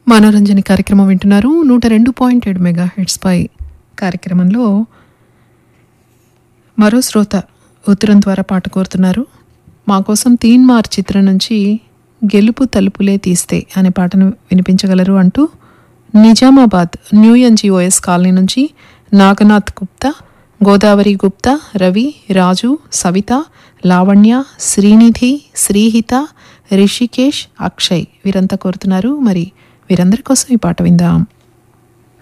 మనోరంజని కార్యక్రమం వింటున్నారు నూట రెండు పాయింట్ ఏడు మెగా హెడ్స్ పై కార్యక్రమంలో మరో శ్రోత ఉత్తరం ద్వారా పాట కోరుతున్నారు మా కోసం తీన్ మార్ చిత్రం నుంచి గెలుపు తలుపులే తీస్తే అనే పాటను వినిపించగలరు అంటూ నిజామాబాద్ న్యూ ఎన్జిఓఎస్ కాలనీ నుంచి నాగనాథ్ గుప్తా గోదావరి గుప్తా రవి రాజు సవిత లావణ్య శ్రీనిధి శ్రీహిత రిషికేష్ అక్షయ్ వీరంతా కోరుతున్నారు మరి వీరందరి కోసం ఈ పాట విందాం